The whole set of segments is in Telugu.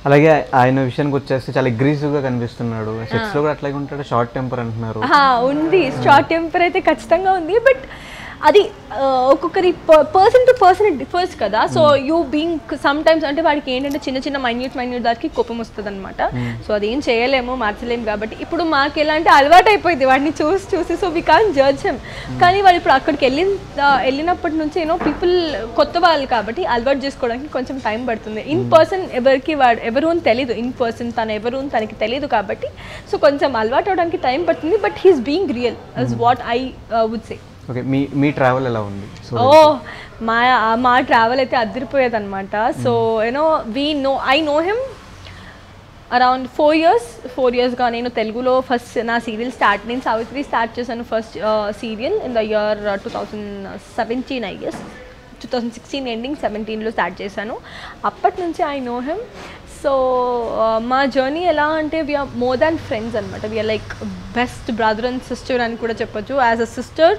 అలాగే ఆయన విషయానికి వచ్చేస్తే చాలా అగ్రెసివ్గా కనిపిస్తున్నాడు సెక్స్లో కూడా అట్లాగే ఉంటాడు షార్ట్ టెంపర్ అంటున్నారు ఆ, ఉంది షార్ట్ టెంపర్ అయితే ఖచ్చితంగా ఉంది బట్ అది ఆ, ఒక్కొక్కరి person to person it differs కదా so you being sometimes అంటే వాడికి ఏంటంటే చిన్న చిన్న మైన్యూట్ మైన్యూట్ దానికి కోపం వస్తుంది అనమాట సో అదేం చేయలేము మార్చలేము కాబట్టి ఇప్పుడు మాకు ఎలా అంటే అలవాటు అయిపోయింది వాడిని చూసి చూసి so we can judge him కానీ వాడు ఇప్పుడు అక్కడికి వెళ్ళిన ఆ, వెళ్ళినప్పటి నుంచి యూనో పీపుల్ కొత్త వాళ్ళు కాబట్టి అలవాటు చేసుకోవడానికి కొంచెం టైం పడుతుంది ఇన్ పర్సన్ ఎవరికి వాడు ఎవరు అని తెలీదు ఇన్ పర్సన్ తను ఎవరు అని తనకి తెలియదు కాబట్టి సో కొంచెం అలవాటు అవడానికి టైం పడుతుంది but he's being real as what I would say okay మీ మీ ట్రావెల్ ఎలా ఉంది సో ఓ మా మా ట్రావెల్ అయితే అదిరిపోయేది అనమాట so you know we know I know him around four years four ఇయర్స్గా నేను తెలుగులో ఫస్ట్ నా సీరియల్ స్టార్ట్ నేను సావిత్రి స్టార్ట్ చేశాను first serial in the year two thousand seventeen I guess two thousand sixteen ending సెవెంటీన్లో స్టార్ట్ చేశాను అప్పటి నుంచి ఐ నో హిమ్ సో మా జర్నీ ఎలా అంటే వీఆర్ మోర్ దాన్ ఫ్రెండ్స్ అనమాట we're like best brother and sister అని కూడా చెప్పొచ్చు as a sister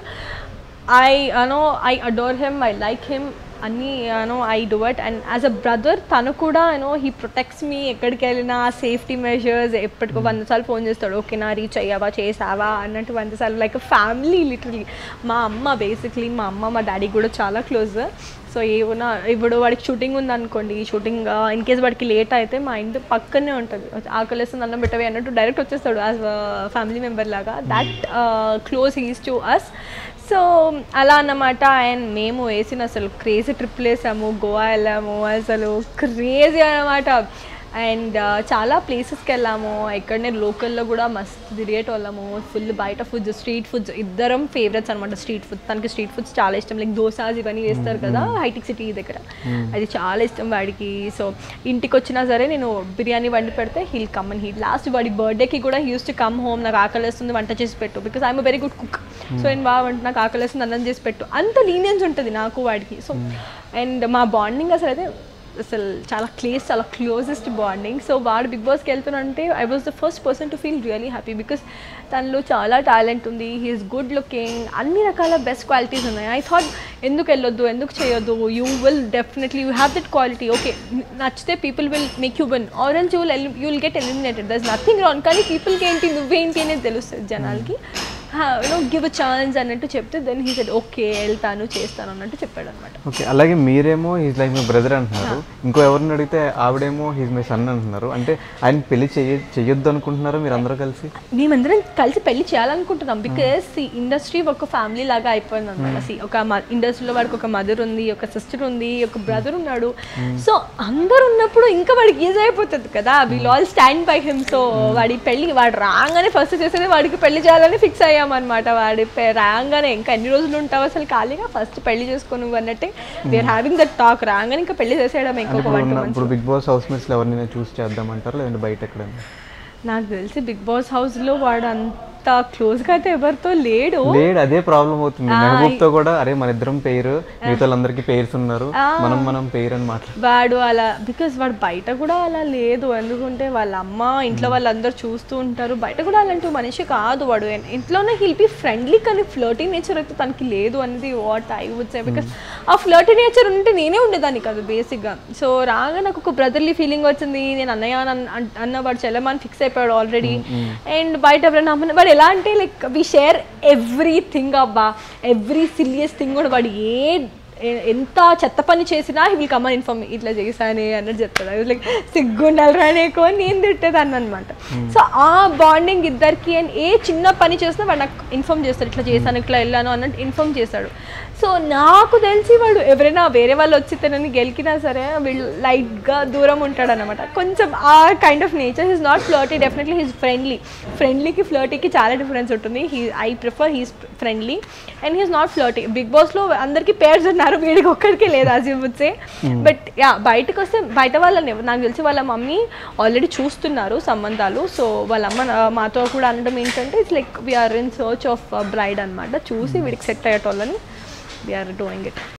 I annoy I adore him I like him అన్నీ you know I do it and as a brother తను కూడా యూనో హీ ప్రొటెక్ట్స్ మీ ఎక్కడికి వెళ్ళినా సేఫ్టీ మెజర్స్ ఎప్పటికో వంద సార్లు ఫోన్ చేస్తాడు ఓకే నా రీచ్ అయ్యావా చేసావా అన్నట్టు వంద సార్లు లైక్ ఫ్యామిలీ లిటరలీ మా అమ్మ బేసిక్లీ మా అమ్మ మా డాడీ కూడా చాలా క్లోజ్ సో ఏమన్నా ఇప్పుడు వాడికి షూటింగ్ ఉందనుకోండి షూటింగ్ ఇన్ కేస్ వాడికి లేట్ అయితే మా ఇంటి పక్కనే ఉంటుంది ఆకలిస్తుంది అన్నం పెట్టవే అన్నట్టు డైరెక్ట్ వచ్చేస్తాడు యాజ్ ఫ్యామిలీ మెంబర్ లాగా that close he's to us so అలా అన్నమాట అండ్ మేము వేసిన అసలు క్రేజీ ట్రిప్లు వేసాము గోవా వెళ్ళాము అసలు క్రేజీ అన్నమాట అండ్ చాలా ప్లేసెస్కి వెళ్ళాము ఎక్కడనే లోకల్లో కూడా మస్తు తిరిగేటోళ్ళము ఫుల్ బయట ఫుడ్స్ స్ట్రీట్ ఫుడ్స్ ఇద్దరం ఫేవరెట్స్ అనమాట స్ట్రీట్ ఫుడ్ తనకి స్ట్రీట్ ఫుడ్స్ చాలా ఇష్టం లైక్ దోసాస్ ఇవన్నీ వేస్తారు కదా హైటెక్ సిటీ దగ్గర అది చాలా ఇష్టం వాడికి సో ఇంటికి వచ్చినా సరే నేను బిర్యానీ వండి పెడితే he'll come and he last వాడి బర్త్డేకి కూడా యూస్ టు కమ్ హోమ్ నాకు ఆకలి వేస్తుంది వంట చేసి పెట్టు because I'm very good cook so నేను బాగా వంట నాకు ఆకలి వేస్తుంది అన్నం చేసి పెట్టు అంత లీనియన్స్ ఉంటుంది నాకు వాడికి సో అండ్ మా బాండింగ్ అసలు అయితే అసలు చాలా క్లేస్ చాలా క్లోజెస్ట్ బాండింగ్ సో వాడు బిగ్ బాస్కి వెళ్తున్నంటే I was the first person to feel really happy because తనలో చాలా టాలెంట్ ఉంది హీఈస్ గుడ్ లుకింగ్ అన్ని రకాల బెస్ట్ క్వాలిటీస్ ఉన్నాయి ఐ థాట్ ఎందుకు వెళ్ళొద్దు ఎందుకు చేయొద్దు you will definitely you have that quality okay నచ్చితే people will make you win orange you will you will get eliminated that's nothing wrong కానీ పీపుల్కి ఏంటి నువ్వేంటి అనేది తెలుస్తుంది జనాలకి యూనో గివ్ అ ఛాన్స్ అన్నట్టు చెప్తే దెన్ హీ సెడ్ ఓకే వెళ్తాను చేస్తాను అన్నట్టు చెప్పాడు అనమాట ఓకే అలాగే మీరేమో హీజ్ లైక్ మై బ్రదర్ అంటున్నారు ఇంకో ఎవరిని అడిగితే ఆవిడేమో హీజ్ మై సన్ అంటున్నారు అంటే ఆయన పెళ్లి చెయ్య చెయ్యొద్దు అనుకుంటున్నారా మీరు అందరూ కలిసి మేమందరం కలిసి పెళ్లి చేయాలనుకుంటున్నాం బికాస్ సి ఇండస్ట్రీ ఒక ఫ్యామిలీ లాగా అయిపోయింది అనమాట సి ఒక ఇండస్ట్రీలో వాడికి ఒక మదర్ ఉంది ఒక సిస్టర్ ఉంది ఒక బ్రదర్ ఉన్నాడు సో అందరు ఉన్నప్పుడు ఇంకా వాడికి ఈజీ అయిపోతుంది కదా will all stand by him so వాడి పెళ్లి వాడు రాగానే ఫస్ట్ చేసేది వాడికి పెళ్లి చేయాలని ఫిక్స్ అయ్యామన్నమాట వాడి పె- రాగానే ఇంకా ఎన్ని రోజులు ఉంటావు అసలు ఖాళీగా ఫస్ట్ పెళ్లి చేసుకో నువ్వు అన్నట్టే వీఆర్ హ్యావింగ్ దట్ టాక్ రాగానే ఇంకా పెళ్లి చేసేయడం ఇంకొక ఇప్పుడు వన్ టూ ఉన్న- ఇప్పుడు బిగ్ బాస్ హౌస్ మేట్స్లో ఎవరినైనా చూస్ చేద్దామంటారా లేదంటే బయట ఎక్కడైనా నాకు తెలిసి బిగ్ బాస్ హౌస్లో వాడు అంత క్లోజ్గా అయితే ఎవరితో లేడు లేడు అదే ప్రాబ్లం అవుతుంది మెహబూబ్ తో కూడా అరే మన ఇద్దరం పేరు మిగతా వాళ్ళందరికీ పేర్స్ ఉన్నారు మనం మనం పేరు అని మాట్లాడు వాడు అలా బికాస్ వాడు బయట కూడా అలా లేదు ఎందుకంటే వాళ్ళ అమ్మ ఇంట్లో వాళ్ళందరూ చూస్తూ ఉంటారు బయట కూడా అలాంటి మనిషి కాదు వాడు ఎన్- ఇంట్లోనే హిల్ బి ఫ్రెండ్లీ కానీ ఫ్లర్టీ నేచర్ అయితే తనకి లేదు అనేది what I would say because ఆ ఫ్లర్టీ నేచర్ ఉంటే నేనే ఉండేదాన్ని కాదు బేసిక్గా సో రాగా నాకు ఒక బ్రదర్లీ ఫీలింగ్ వచ్చింది నేను అన్నయ్య అని అన్- అన్న వాడు చెల్లమని ఫిక్స్ అయిపోయాడు ఆల్రెడీ అండ్ బయట ఎవరైనా అమ్మని వాడు ఎలా అంటే లైక్ వి షేర్ ఎవ్రీథింగ్ అబ్బా ఎవ్రీ సిలియస్ థింగ్ కూడా వాడు ఏ ఎ- ఎంత చెత్త పని చేసినా హీ విల్ కమన్ ఇన్ఫార్మ్ ఇట్లా చేశానే అన్నట్టు చెప్తాడు అది లైక్ సిగ్గుండాలరా నీకు అని నేను తిట్టేదాన్ని అనమాట సో ఆ బాండింగ్ ఇద్దరికి అండ్ ఏ చిన్న పని చేసినా వాడు నాకు ఇన్ఫార్మ్ చేస్తాడు ఇట్లా చేశాను ఇట్లా వెళ్ళాను అన్నట్టు ఇన్ఫార్మ్ చేస్తాడు సో నాకు తెలిసి వాడు ఎవరైనా వేరే వాళ్ళు వచ్చి తనని గెలికినా సరే వీళ్ళు లైట్గా దూరం ఉంటాడు అనమాట కొంచెం ఆ kind of nature he's not flirty definitely he's friendly ఫ్రెండ్లీకి ఫ్లర్టీకి చాలా డిఫరెన్స్ ఉంటుంది he I prefer he's friendly and he's not flirty big బాస్లో అందరికీ పేర్స్ ఉన్నారు వీడికి ఒక్కడికి లేదు as you would say but yeah బయటకు వస్తే బయట వాళ్ళని ఎవ- నాకు తెలిసి వాళ్ళ మమ్మీ ఆల్రెడీ చూస్తున్నారు సంబంధాలు సో వాళ్ళ అమ్మ నా- మాతో కూడా అనడం ఏంటంటే it's like we are in search of bride అనమాట చూసి వీడికి సెట్ అయ్యేటోళ్ళని వీఆర్ డూయింగ్ ఇట్